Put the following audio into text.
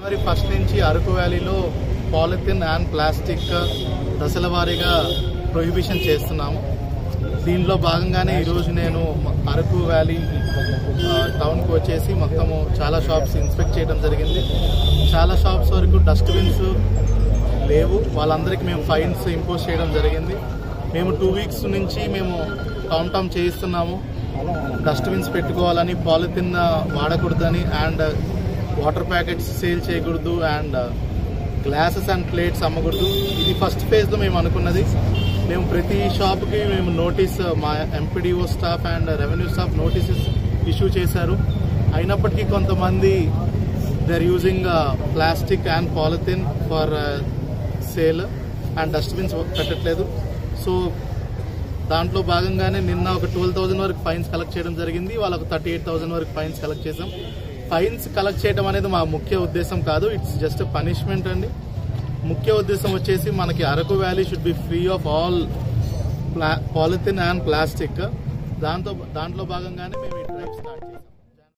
మరి ఫస్ట్ నుంచి అరకు వ్యాలీలో పాలిథిన్ అండ్ ప్లాస్టిక్ దశల వారీగా ప్రొహిబిషన్ చేస్తున్నాము దీనిలో భాగంగానే ఈరోజు నేను అరకు వ్యాలీ ఆ, టౌన్కి వచ్చేసి మొత్తము చాలా షాప్స్ ఇన్స్పెక్ట్ చేయడం జరిగింది చాలా షాప్స్ వరకు డస్ట్బిన్స్ లేవు వాళ్ళందరికీ మేము ఫైన్స్ ఇంపోజ్ చేయడం జరిగింది మేము టూ వీక్స్ నుంచి మేము టౌన్ టౌన్ చేయిస్తున్నాము డస్ట్బిన్స్ పెట్టుకోవాలని పాలిథిన్ వాడకూడదని అండ్ వాటర్ ప్యాకెట్స్ సేల్ చేయకూడదు అండ్ గ్లాసెస్ అండ్ ప్లేట్స్ అమ్మకూడదు ఇది ఫస్ట్ ఫేజ్లో మేము అనుకున్నది మేము ప్రతి షాప్కి మేము నోటీస్ మా MPDO staff and revenue staff notices issue చేశారు అయినప్పటికీ కొంతమంది they are using plastic and polythene for sale and dustbins పెట్టట్లేదు సో దాంట్లో భాగంగానే నిన్న ఒక ట్వెల్వ్ థౌసండ్ వరకు ఫైన్స్ కలెక్ట్ చేయడం జరిగింది వాళ్ళకు థర్టీ ఎయిట్ థౌసండ్ వరకు ఫైన్స్ కలెక్ట్ చేసాం ఫైన్స్ కలెక్ట్ చేయడం అనేది మా ముఖ్య ఉద్దేశం కాదు ఇట్స్ జస్ట్ పనిష్మెంట్ అండి ముఖ్య ఉద్దేశం వచ్చేసి మనకి Araku valley should be free of all polythene and plastic దాంతో దాంట్లో భాగంగానే మేము ఈ